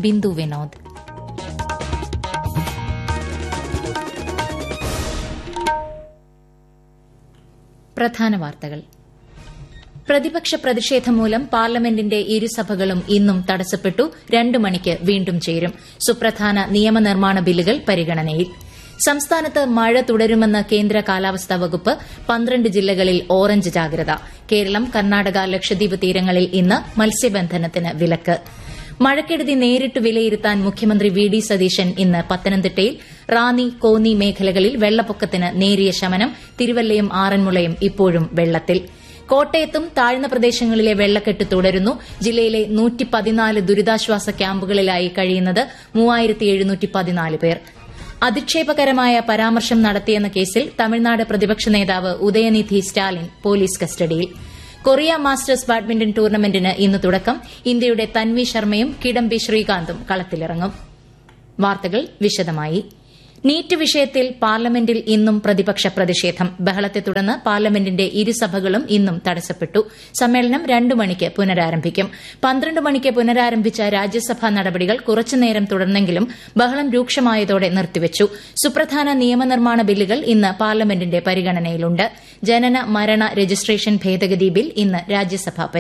ബിന്ദു വിനോദ് പ്രധാന വാർത്തകൾ പ്രതിപക്ഷ പ്രതിഷേധം മൂലം പാർലമെന്റിന്റെ ഇരുസഭകളും ഇന്നും തടസ്സപ്പെട്ടു രണ്ടു മണിക്ക് വീണ്ടും ചേരും സുപ്രധാന നിയമനിർമ്മാണ ബില്ലുകൾ പരിഗണനയിൽ സംസ്ഥാനത്ത് മഴ തുടരുമെന്ന് കേന്ദ്ര കാലാവസ്ഥാ വകുപ്പ് പന്ത്രണ്ട് ജില്ലകളിൽ ഓറഞ്ച് ജാഗ്രത കേരളം കർണാടക ലക്ഷദ്വീപ് തീരങ്ങളിൽ ഇന്ന് മത്സ്യബന്ധനത്തിന് വിലക്ക് മഴക്കെടുതി നേരിട്ട് വിലയിരുത്താൻ മുഖ്യമന്ത്രി വി ഡി സതീശൻ ഇന്ന് പത്തനംതിട്ടയിൽ റാന്നി കോന്നി മേഖലകളിൽ വെള്ളപ്പൊക്കത്തിന് നേരിയ ശമനം തിരുവല്ലയും ആറന്മുളയും ഇപ്പോഴും വെള്ളത്തിൽ കോട്ടയത്തും താഴ്ന്ന പ്രദേശങ്ങളിലെ വെള്ളക്കെട്ട് തുടരുന്നു ജില്ലയിലെ ദുരിതാശ്വാസ ക്യാമ്പുകളിലായി കഴിയുന്നത് പേർ അധിക്ഷേപകരമായ പരാമർശം നടത്തിയെന്ന കേസിൽ തമിഴ്നാട് പ്രതിപക്ഷ നേതാവ് ഉദയനിധി സ്റ്റാലിൻ പോലീസ് കസ്റ്റഡിയിൽ കൊറിയ മാസ്റ്റേഴ്സ് ബാഡ്മിന്റൺ ടൂർണമെന്റിന് ഇന്ന് തുടക്കം ഇന്ത്യയുടെ തൻവി ശർമ്മയും കിഡംബി ശ്രീകാന്തും കളത്തിലിറങ്ങും വാർത്തകൾ വിശദമായി നീറ്റ് വിഷയത്തിൽ പാർലമെന്റിൽ ഇന്നും പ്രതിപക്ഷ പ്രതിഷേധം ബഹളത്തെ തുടർന്ന് പാർലമെന്റിന്റെ ഇരുസഭകളും ഇന്നും തടസ്സപ്പെട്ടു സമ്മേളനം രണ്ടു മണിക്ക് പുനരാരംഭിക്കും പന്ത്രണ്ട് മണിക്ക് പുനരാരംഭിച്ച രാജ്യസഭാ നടപടികൾ കുറച്ചുനേരം തുടർന്നെങ്കിലും ബഹളം രൂക്ഷമായതോടെ നിർത്തിവച്ചു സുപ്രധാന നിയമനിർമ്മാണ ബില്ലുകൾ ഇന്ന് പാർലമെന്റിന്റെ പരിഗണനയിലുണ്ട് ജനന മരണ രജിസ്ട്രേഷൻ ഭേദഗതി ബിൽ ഇന്ന് രാജ്യസഭ